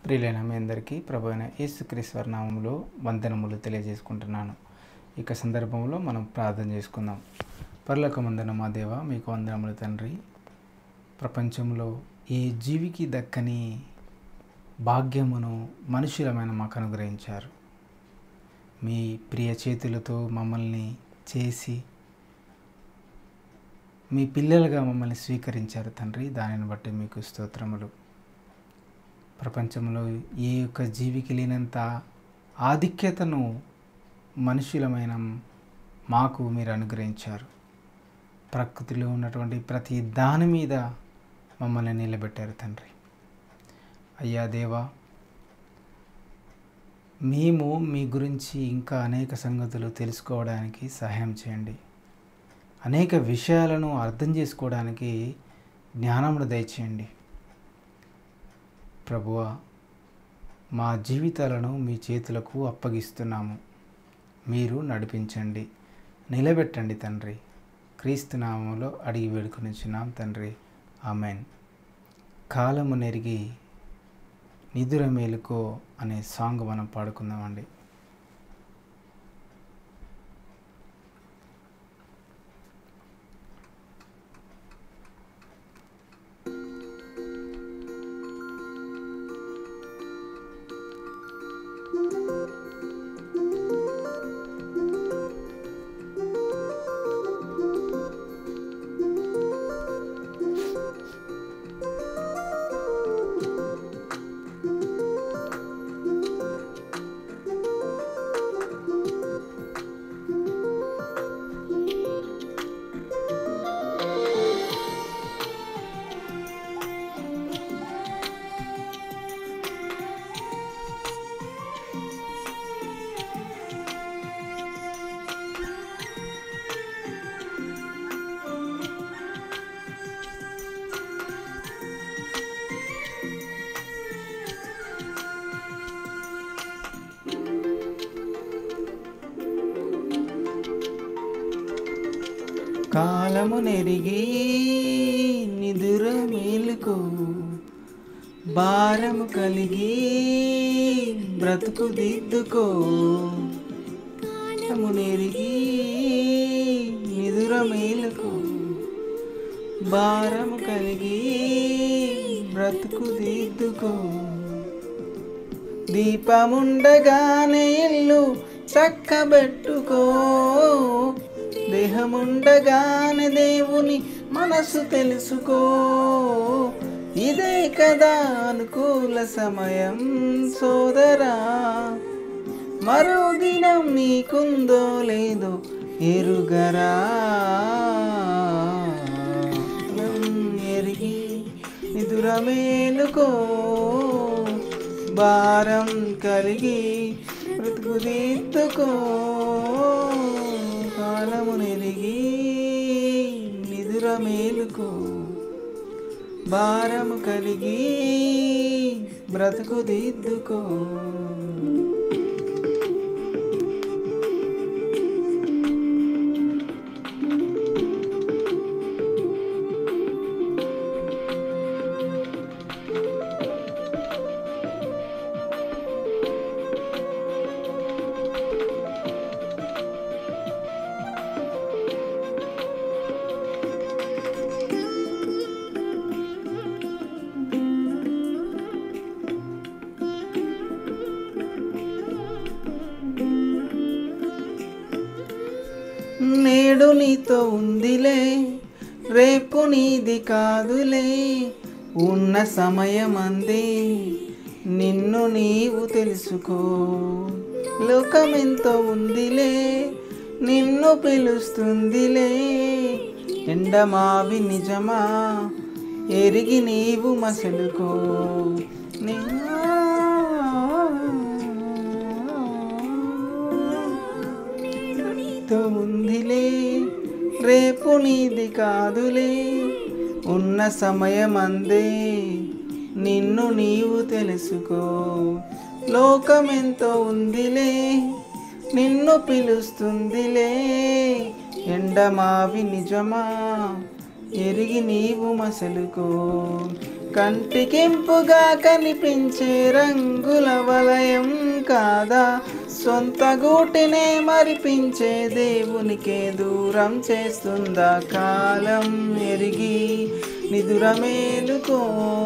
ప్రియులైన మీ అందరికీ ప్రభు అయిన యేసుక్రీశ్వర నామంలో వందనములు తెలియజేసుకుంటున్నాను ఇక సందర్భంలో మనం ప్రార్థన చేసుకుందాం పర్లకమందన మా దేవ మీకు వందనములు తండ్రి ప్రపంచంలో ఏ జీవికి దక్కని భాగ్యమును మనుషులమైన మాకు అనుగ్రహించారు మీ ప్రియ చేతులతో మమ్మల్ని చేసి మీ పిల్లలుగా మమ్మల్ని స్వీకరించారు తండ్రి దానిని బట్టి మీకు స్తోత్రములు ప్రపంచంలో ఏ ఒక్క జీవికి లేనంత ఆధిక్యతను మనుషులమైన మాకు మీరు అనుగ్రహించారు ప్రకృతిలో ఉన్నటువంటి ప్రతి దాని మీద మమ్మల్ని నిలబెట్టారు తండ్రి అయ్యా దేవా మేము మీ గురించి ఇంకా అనేక సంగతులు తెలుసుకోవడానికి సహాయం చేయండి అనేక విషయాలను అర్థం చేసుకోవడానికి జ్ఞానమును దయచేయండి ప్రభువ మా జీవితాలను మీ చేతులకు అప్పగిస్తున్నాము మీరు నడిపించండి నిలబెట్టండి తండ్రి క్రీస్తు నామంలో అడిగి వేడుకొనిచున్నాం తండ్రి ఆమెన్ కాలము నెరిగి నిదుర మేలుకో అనే సాంగ్ మనం పాడుకుందామండి కాలము నెరిగి నిదుర మేలుకో భారము కలిగి బ్రతుకు దిద్దుకో కాలము నెరిగి నిదుర మేలుకో భారము కలిగి బ్రతుకు దిద్దుకో దీపముండగానే ఇల్లు చక్కబెట్టుకో దేహముండగానే దేవుని మనసు తెలుసుకో ఇదే కదా అనుకూల సమయం సోదరా మరో దినం నీకుందో లేదో ఎరుగరా ఎరిగి నిదుర మేలుకో భారం కలిగి బ్రతుకు దిద్దుకో కాలము నెరిగి నిదుర మేలుకో భారము కలిగి బ్రతుకు దిద్దుకో నేడు నీతో ఉందిలే రేపు నీది కాదులే ఉన్న సమయం అంది నిన్ను నీవు తెలుసుకో లోకమెంతో ఉందిలే నిన్ను పిలుస్తుందిలే ఎండమావి నిజమా ఎరిగి నీవు మసలుకో నీతో ఉందిలే రేపు నీది కాదులే ఉన్న సమయం అందే నిన్ను నీవు తెలుసుకో లోకమెంతో ఉందిలే నిన్ను పిలుస్తుందిలే ఎండమావి నిజమా ఎరిగి నీవు మసలుకో కంటికింపుగా కనిపించే రంగుల వలయం కాదా సొంత గూటినే మరిపించే దేవునికే దూరం చేస్తుందా కాలం ఎరిగి నిదుర మేలుకో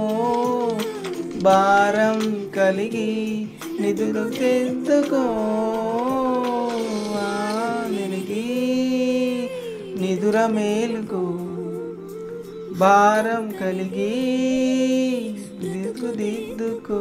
భారం కలిగి నిదురు తెద్దుకో ఆ నిరిగి నిదుర మేలుకో భారం కలిగి దిద్దు దిద్దుకో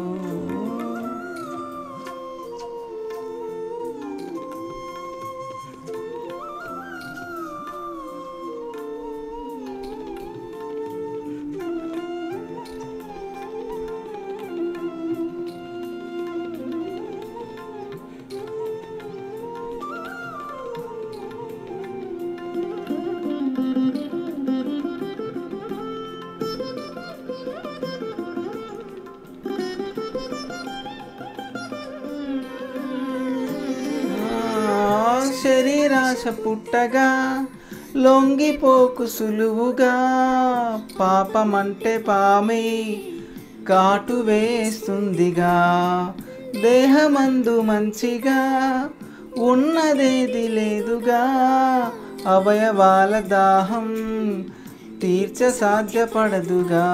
ఆ, శరీరాశ పుట్టగా లొంగిపోకు సులువుగా పాపమంటే పామే కాటు వేస్తుందిగా దేహమందు మంచిగా ఉన్నదేది లేదుగా అవయవాల దాహం తీర్చ సాధ్యపడదుగా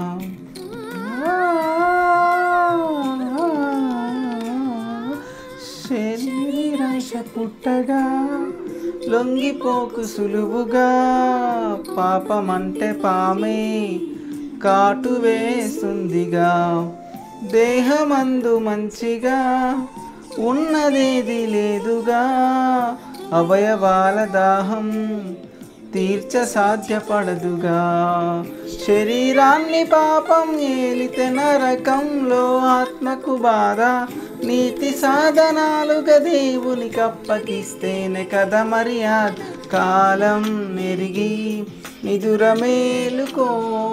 శరీరాశ పుట్టగా లొంగిపోకు సులువుగా పాపమంటే పామే కాటు వేస్తుందిగా దేహమందు మంచిగా ఉన్నదేది లేదుగా అవయవాల దాహం తీర్చ సాధ్యపడదుగా శరీరాన్ని పాపం ఏలితే నరకంలో ఆత్మకు బాధ నీతి సాధనాలుగా దేవునికి అప్పగిస్తేనే కదా మర్యాద కాలం నెరిగి నిదుర మేలుకో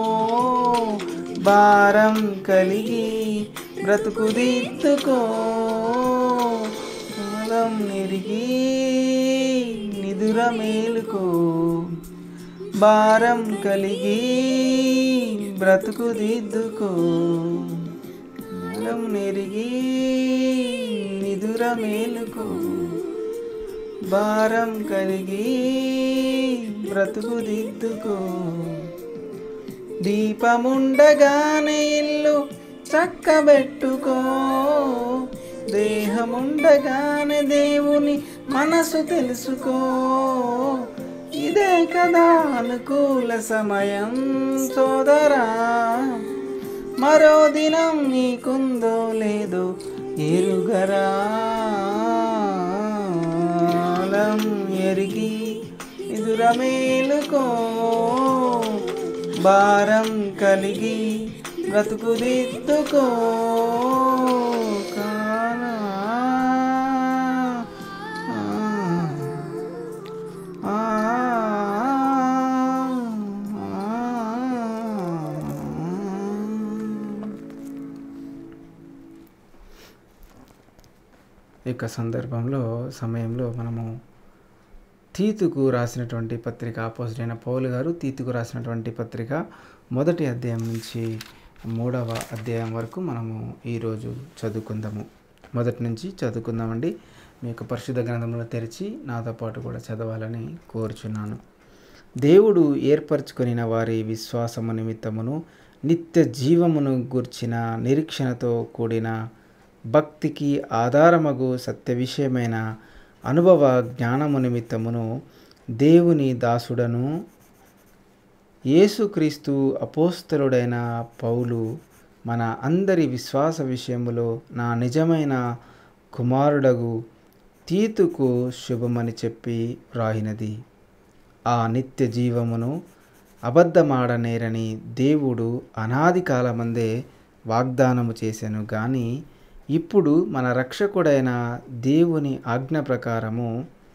భారం కలిగి బ్రతుకు దిద్దుకో కాలం నెరిగి నిదుర మేలుకో భారం కలిగి బ్రతుకు దిద్దుకో కాలం నెరిగి నిదుర మేలుకో భారం కలిగి బ్రతుకు దిద్దుకో దీపముండగానే ఇల్లు చక్కబెట్టుకో దేహముండగానే దేవుని మనసు తెలుసుకో ఇదే కదా అనుకూల సమయం సోదరా మరో దినం నీకుందో లేదో ఎరుగరా కాలం ఎరిగి ఎదుర మేలుకో భారం కలిగి బ్రతుకు దిద్దుకో కాలా ఆ, ఈ యొక్క సందర్భంలో సమయంలో మనము తీతుకు రాసినటువంటి పత్రిక ఆపోజిట్ అయిన పౌలు గారు తీతుకు రాసినటువంటి పత్రిక మొదటి అధ్యాయం నుంచి మూడవ అధ్యాయం వరకు మనము ఈరోజు చదువుకుందాము మొదటి నుంచి చదువుకుందామండి మీ యొక్క పరిశుద్ధ గ్రంథంలో తెరిచి నాతో పాటు కూడా చదవాలని కోరుచున్నాను దేవుడు ఏర్పరచుకొనిన వారి విశ్వాసము నిమిత్తమును నిత్య జీవమును గూర్చిన నిరీక్షణతో కూడిన భక్తికి ఆధారమగు సత్య విషయమైన అనుభవ జ్ఞానము నిమిత్తమును దేవుని దాసుడను యేసుక్రీస్తు అపోస్తలుడైన పౌలు మన అందరి విశ్వాస విషయములో నా నిజమైన కుమారుడగు తీతుకు శుభమని చెప్పి వ్రాయినది ఆ నిత్య జీవమును అబద్ధమాడనేరని దేవుడు అనాది కాలమందే వాగ్దానము చేశాను కానీ ఇప్పుడు మన రక్షకుడైన దేవుని ఆజ్ఞ ప్రకారము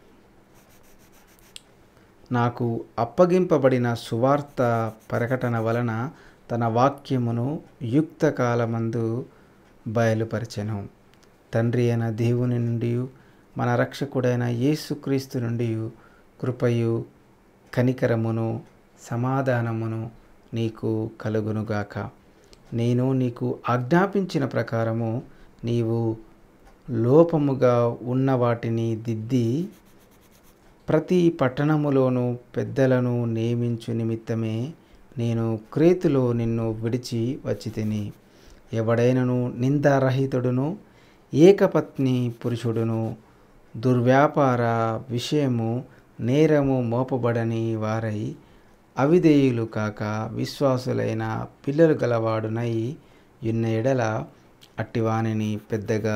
నాకు అప్పగింపబడిన సువార్త ప్రకటన వలన తన వాక్యమును యుక్త కాలమందు బయలుపరచెను తండ్రి అయిన దేవుని నుండి మన రక్షకుడైన యేసుక్రీస్తు నుండి కృపయు కనికరమును సమాధానమును నీకు కలుగునుగాక నేను నీకు ఆజ్ఞాపించిన ప్రకారము నీవు లోపముగా ఉన్న వాటిని దిద్ది ప్రతి పట్టణములోను పెద్దలను నియమించు నిమిత్తమే నేను క్రేతులో నిన్ను విడిచి వచ్చి తిని ఎవడైనను నిందారహితుడును ఏకపత్ని పురుషుడును దుర్వ్యాపార విషయము నేరము మోపబడని వారై అవిధేయులు కాక విశ్వాసులైన పిల్లలు గలవాడునై ఉన్న ఎడల అట్టివానిని పెద్దగా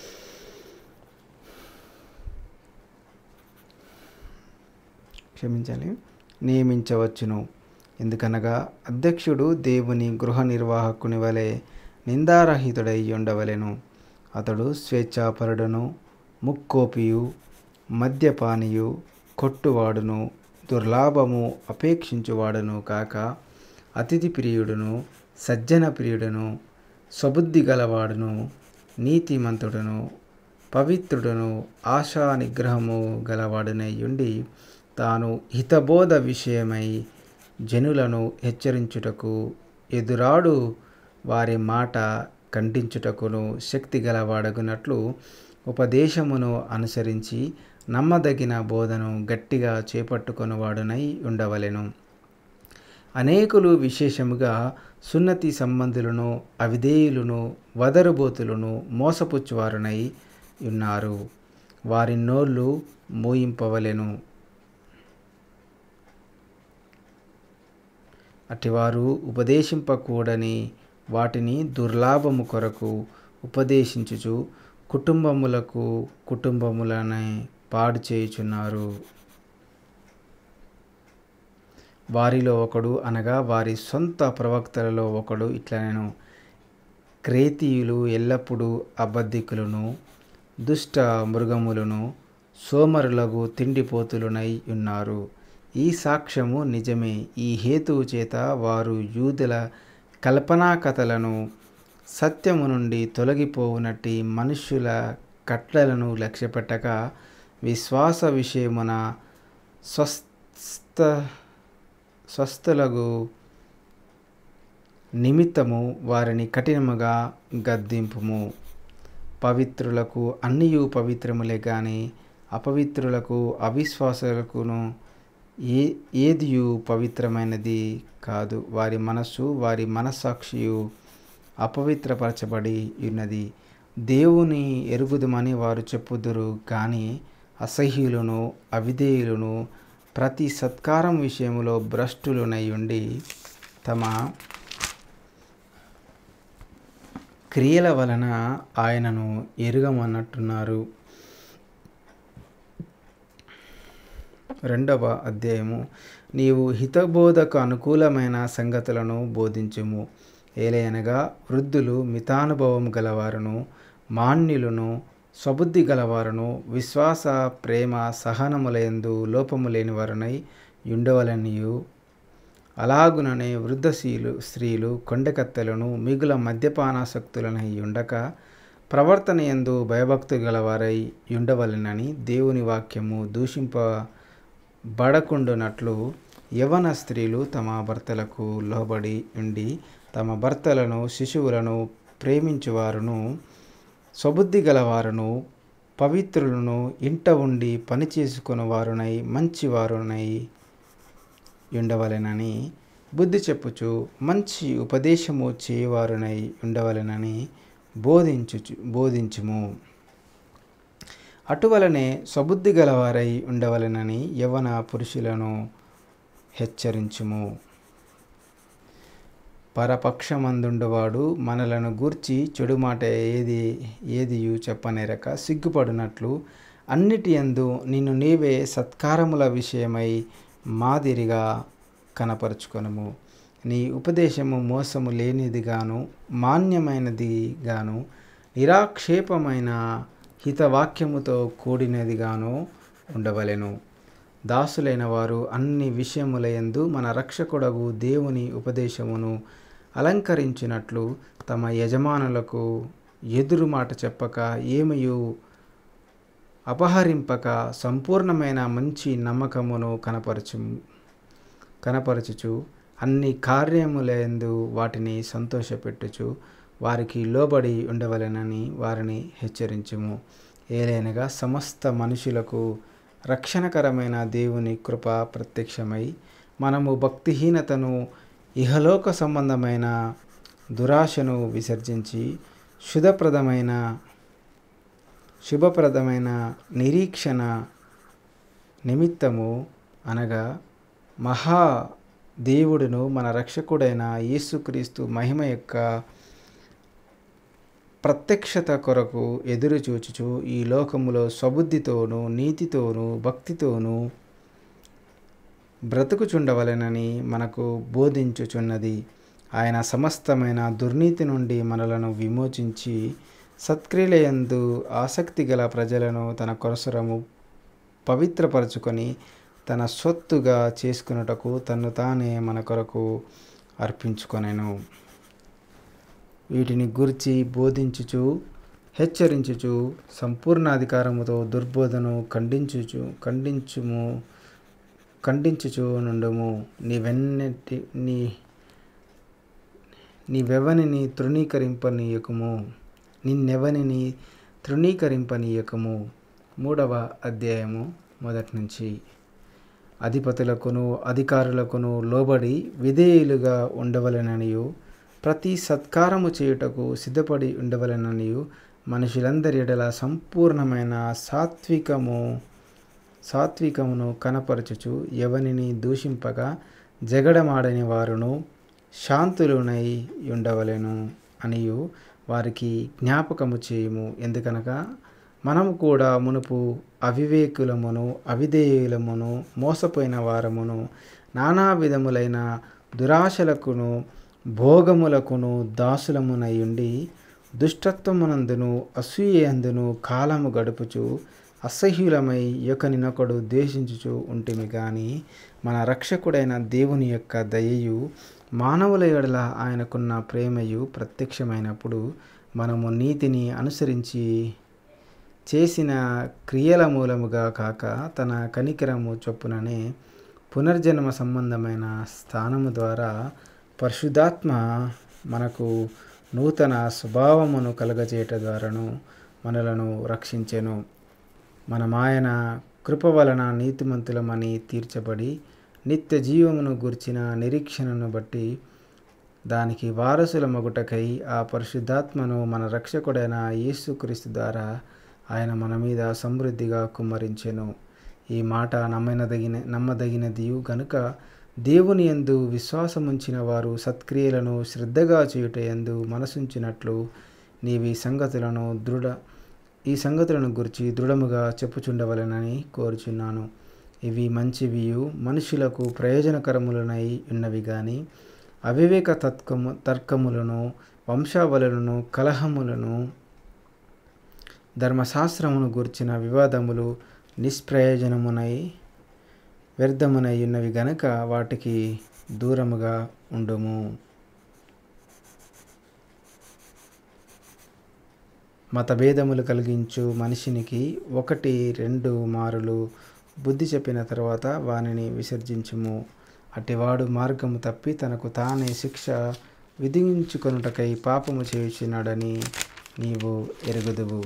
క్షమించాలి నియమించవచ్చును ఎందుకనగా అధ్యక్షుడు దేవుని గృహ నిర్వాహకుని వలె నిందారహితుడై ఉండవలెను అతడు స్వేచ్ఛాపరుడును ముక్కోపియు మద్యపానియు కొట్టువాడును దుర్లాభము అపేక్షించువాడును కాక అతిథి ప్రియుడును సజ్జన ప్రియుడును స్వబుద్ధి గలవాడును నీతిమంతుడును పవిత్రుడును ఆశా నిగ్రహము గలవాడునై ఉండి తాను హితబోధ విషయమై జనులను హెచ్చరించుటకు ఎదురాడు వారి మాట ఖండించుటకును శక్తి గలవాడగునట్లు ఉపదేశమును అనుసరించి నమ్మదగిన బోధను గట్టిగా చేపట్టుకొనివాడునై ఉండవలెను అనేకులు విశేషముగా సున్నతి సంబంధులను అవిధేయులను వదరుబోతులను మోసపుచ్చువారునై ఉన్నారు వారి నోళ్ళు మూయింపవలెను అటివారు ఉపదేశింపకూడని వాటిని దుర్లాభము కొరకు ఉపదేశించుచు కుటుంబములకు కుటుంబములనే పాడు చేయుచున్నారు వారిలో ఒకడు అనగా వారి సొంత ప్రవక్తలలో ఒకడు ఇట్లనెను క్రేతీయులు ఎల్లప్పుడూ అబద్ధికులను దుష్ట మృగములను సోమరులకు తిండిపోతులునై ఉన్నారు ఈ సాక్ష్యము నిజమే ఈ హేతువు చేత వారు యూదుల కల్పనా కథలను సత్యము నుండి తొలగిపోవునట్టి మనుష్యుల కట్లలను లక్ష్యపెట్టక విశ్వాస విషయమున స్వస్థ స్వస్థులకు నిమిత్తము వారిని కఠినముగా గద్దింపుము పవిత్రులకు అన్నియు పవిత్రములే కానీ అపవిత్రులకు అవిశ్వాసులకును ఏ ఏదియు పవిత్రమైనది కాదు వారి మనస్సు వారి మనస్సాక్షియు అపవిత్రపరచబడి ఉన్నది దేవుని ఎరుగుదమని వారు చెప్పుదురు కానీ అసహ్యులను అవిధేయులను ప్రతి సత్కారం విషయంలో భ్రష్టులునై ఉండి తమ క్రియల వలన ఆయనను ఎరుగమన్నట్టున్నారు రెండవ అధ్యాయము నీవు హితబోధకు అనుకూలమైన సంగతులను బోధించుము ఏలయనగా వృద్ధులు మితానుభవం గలవారును మాన్యులను స్వబుద్ధి గలవారును విశ్వాస ప్రేమ సహనములందు లోపము లేని వారునై ఉండవలనియు అలాగుననే వృద్ధశీలు స్త్రీలు కొండకత్తెలను మిగుల మద్యపానాసక్తులనై ఉండక ప్రవర్తన ఎందు భయభక్తు గలవారై ఉండవలెనని దేవుని వాక్యము దూషింపబడకుండునట్లు యవన స్త్రీలు తమ భర్తలకు లోబడి ఉండి తమ భర్తలను శిశువులను ప్రేమించువారును స్వబుద్ధి గలవారును పవిత్రులను ఇంట ఉండి పని చేసుకుని వారునై మంచివారునై ఉండవలెనని బుద్ధి చెప్పుచు మంచి ఉపదేశము చేయవారునై ఉండవలెనని బోధించు బోధించుము అటువలనే స్వబుద్ధి గలవారై ఉండవలెనని యవన పురుషులను హెచ్చరించుము పరపక్షమందుండువాడు మనలను గూర్చి చెడు మాట ఏది ఏదియు చెప్పనేరక సిగ్గుపడినట్లు అన్నిటి యందు నిన్ను నీవే సత్కారముల విషయమై మాదిరిగా కనపరుచుకొనుము నీ ఉపదేశము మోసము లేనిదిగాను మాన్యమైనదిగాను నిరాక్షేపమైన హితవాక్యముతో కూడినదిగాను ఉండవలెను దాసులైన వారు అన్ని విషయములయందు మన రక్షకుడగు దేవుని ఉపదేశమును అలంకరించినట్లు తమ యజమానులకు ఎదురు మాట చెప్పక ఏమయు అపహరింపక సంపూర్ణమైన మంచి నమ్మకమును కనపరచు కనపరచుచు అన్ని కార్యములందు వాటిని సంతోషపెట్టుచు వారికి లోబడి ఉండవలెనని వారిని హెచ్చరించుము ఏలైనగా సమస్త మనుషులకు రక్షణకరమైన దేవుని కృప ప్రత్యక్షమై మనము భక్తిహీనతను ఇహలోక సంబంధమైన దురాశను విసర్జించి శుభప్రదమైన శుభప్రదమైన నిరీక్షణ నిమిత్తము అనగా మహా దేవుడును మన రక్షకుడైన యేసుక్రీస్తు మహిమ యొక్క ప్రత్యక్షత కొరకు ఎదురు చూచుచు ఈ లోకములో స్వబుద్ధితోనూ నీతితోనూ భక్తితోనూ బ్రతుకుచుండవలెనని మనకు బోధించుచున్నది ఆయన సమస్తమైన దుర్నీతి నుండి మనలను విమోచించి సత్క్రియలయందు ఆసక్తి గల ప్రజలను తన కొరసరము పవిత్రపరచుకొని తన సొత్తుగా చేసుకున్నటకు తను తానే మన కొరకు అర్పించుకొనెను వీటిని గురించి బోధించుచు హెచ్చరించుచు సంపూర్ణ అధికారముతో దుర్బోధను ఖండించుచు ఖండించుము ఖండించుచు నుండుము నీవెన్నటి నీ నీవెవనిని తృణీకరింపనీయకము నిన్నెవనిని తృణీకరింపనీయకము మూడవ అధ్యాయము మొదటి నుంచి అధిపతులకును అధికారులకును లోబడి విధేయులుగా ఉండవలెననియు ప్రతి సత్కారము చేయుటకు సిద్ధపడి ఉండవలెననియు మనుషులందరి ఎడల సంపూర్ణమైన సాత్వికము సాత్వికమును కనపరచుచు ఎవనిని దూషింపగా జగడమాడని వారును శాంతులునై ఉండవలెను అనియు వారికి జ్ఞాపకము చేయుము ఎందుకనగా మనము కూడా మునుపు అవివేకులమును అవిధేయులమును మోసపోయిన వారమును నానా విధములైన దురాశలకును భోగములకును దాసులమునయుండి దుష్టత్వమునందును అసూయందును కాలము గడుపుచు అసహ్యులమై ఒకనినొకడు ద్వేషించుచు ఉంటిమి గాని మన రక్షకుడైన దేవుని యొక్క దయయు మానవుల ఎడల ఆయనకున్న ప్రేమయు ప్రత్యక్షమైనప్పుడు మనము నీతిని అనుసరించి చేసిన క్రియల మూలముగా కాక తన కనికరము చొప్పుననే పునర్జన్మ సంబంధమైన స్థానము ద్వారా పరిశుద్ధాత్మ మనకు నూతన స్వభావమును కలగజేయట ద్వారాను మనలను రక్షించెను మనమాయన కృప వలన నీతిమంతులమని తీర్చబడి నిత్య జీవమును గుర్చిన నిరీక్షణను బట్టి దానికి వారసుల మగుటకై ఆ పరిశుద్ధాత్మను మన రక్షకుడైన యేసుక్రీస్తు ద్వారా ఆయన మన మీద సమృద్ధిగా కుమ్మరించెను ఈ మాట నమ్మనదగిన నమ్మదగినదియు గనుక దేవుని యందు విశ్వాసముంచిన వారు సత్క్రియలను శ్రద్ధగా చేయుట యందు మనసుంచినట్లు నీవి సంగతులను దృఢ ఈ సంగతులను గురించి దృఢముగా చెప్పుచుండవలెనని కోరుచున్నాను ఇవి మంచివియు మనుషులకు ప్రయోజనకరములనై ఉన్నవి కానీ అవివేక తత్కము తర్కములను వంశావళులను కలహములను ధర్మశాస్త్రమును గుర్చిన వివాదములు నిష్ప్రయోజనమునై వ్యర్థమునై ఉన్నవి గనక వాటికి దూరముగా ఉండుము మతభేదములు కలిగించు మనిషినికి ఒకటి రెండు మారులు బుద్ధి చెప్పిన తర్వాత వానిని విసర్జించుము అటివాడు మార్గము తప్పి తనకు తానే శిక్ష విధించుకొనుటకై పాపము చేయుచున్నాడని నీవు ఎరుగుదువు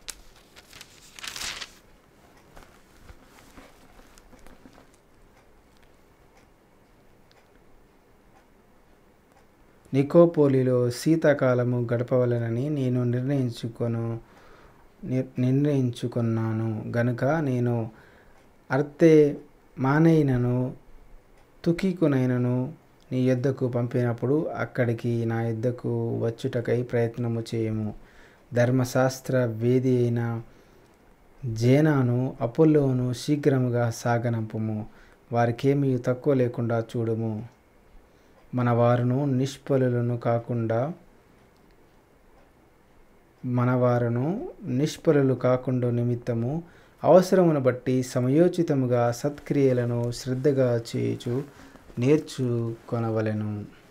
నికోపోలిలో శీతాకాలము గడపవలనని నేను నిర్ణయించుకొను నిర్ నిర్ణయించుకున్నాను గనుక నేను అర్తే మానైనను తుకీకునైనను నీ యొద్దకు పంపినప్పుడు అక్కడికి నా యొద్దకు వచ్చుటకై ప్రయత్నము చేయము ధర్మశాస్త్ర వేది అయిన జేనాను అపోలోను శీఘ్రముగా సాగనంపుము వారికేమీ తక్కువ లేకుండా చూడుము మన వారును నిష్ఫలులను కాకుండా మన వారును నిష్ఫలులు కాకుండా నిమిత్తము అవసరమును బట్టి సమయోచితముగా సత్క్రియలను శ్రద్ధగా చేయుచు నేర్చుకొనవలెను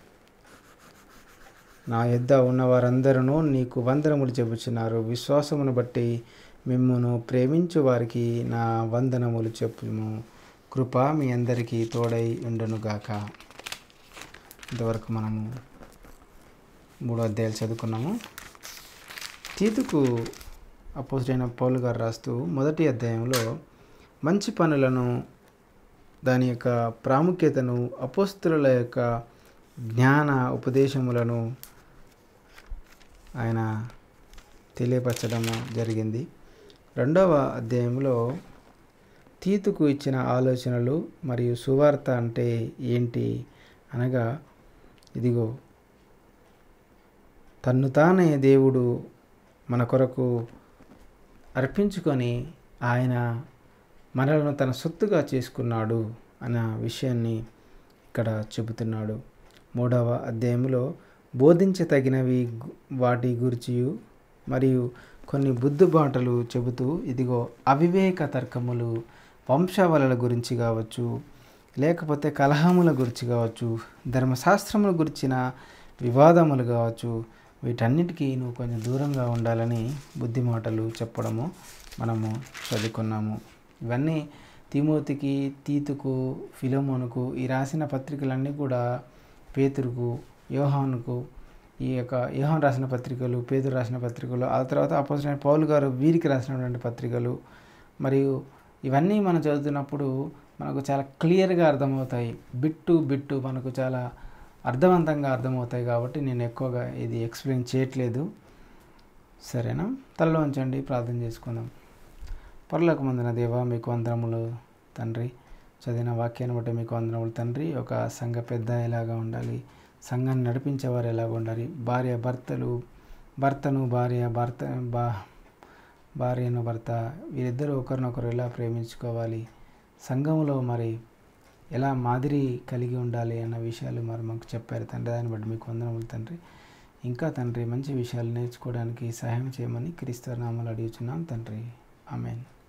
నా యొద్ద ఉన్న వారందరూ నీకు వందనములు చెబుచున్నారు విశ్వాసమును బట్టి మిమ్మును ప్రేమించు వారికి నా వందనములు చెప్పుము కృప మీ అందరికీ తోడై ఉండునుగాక ఇంతవరకు మనము మూడు అధ్యాయాలు చదువుకున్నాము తీతుకు అపోజిటైన పౌలు గారు రాస్తూ మొదటి అధ్యాయంలో మంచి పనులను దాని యొక్క ప్రాముఖ్యతను అపోస్తుల యొక్క జ్ఞాన ఉపదేశములను ఆయన తెలియపరచడం జరిగింది రెండవ అధ్యాయంలో తీతుకు ఇచ్చిన ఆలోచనలు మరియు సువార్త అంటే ఏంటి అనగా ఇదిగో తన్ను తానే దేవుడు మన కొరకు అర్పించుకొని ఆయన మనలను తన సొత్తుగా చేసుకున్నాడు అన్న విషయాన్ని ఇక్కడ చెబుతున్నాడు మూడవ అధ్యాయంలో బోధించతగినవి గు- వాటి గురించి మరియు కొన్ని బుద్ధుబాటలు చెబుతూ ఇదిగో అవివేక తర్కములు వంశావళుల గురించి కావచ్చు లేకపోతే కలహముల గురించి కావచ్చు ధర్మశాస్త్రముల గురించిన వివాదములు కావచ్చు వీటన్నిటికీ నువ్వు కొంచెం దూరంగా ఉండాలని బుద్ధి మాటలు చెప్పడము మనము చదువుకున్నాము ఇవన్నీ తిమోతికి తీతుకు ఫిలోమోనుకు ఈ రాసిన పత్రికలన్నీ కూడా పేతురుకు యోహానుకు ఈ యొక్క యోహాన్ రాసిన పత్రికలు పేదరు రాసిన పత్రికలు ఆ తర్వాత అపోజిట్ పౌలు గారు వీరికి రాసినటువంటి పత్రికలు మరియు ఇవన్నీ మనం చదువుతున్నప్పుడు మనకు చాలా క్లియర్గా అర్థమవుతాయి బిట్టు బిట్టు మనకు చాలా అర్థవంతంగా అర్థమవుతాయి కాబట్టి నేను ఎక్కువగా ఇది ఎక్స్ప్లెయిన్ చేయట్లేదు సరేనా తలలో ఉంచండి ప్రార్థన చేసుకుందాం పరులకు మందిన దేవా మీకు వందనములు తండ్రి చదివిన వాక్యాన్ని బట్టి మీకు వందనములు తండ్రి ఒక సంఘ పెద్ద ఎలాగా ఉండాలి సంఘాన్ని నడిపించేవారు ఎలాగ ఉండాలి భార్య భర్తలు భర్తను భార్య భర్త బా భార్యను భర్త వీరిద్దరూ ఒకరినొకరు ఎలా ప్రేమించుకోవాలి సంఘంలో మరి ఎలా మాదిరి కలిగి ఉండాలి అన్న విషయాలు మరి మాకు చెప్పారు తండ్రి దాన్ని బట్టి మీకు వందనములు తండ్రి ఇంకా తండ్రి మంచి విషయాలు నేర్చుకోవడానికి సహాయం చేయమని క్రీస్తు నామాలు అడుగుచున్నాం తండ్రి ఆమెన్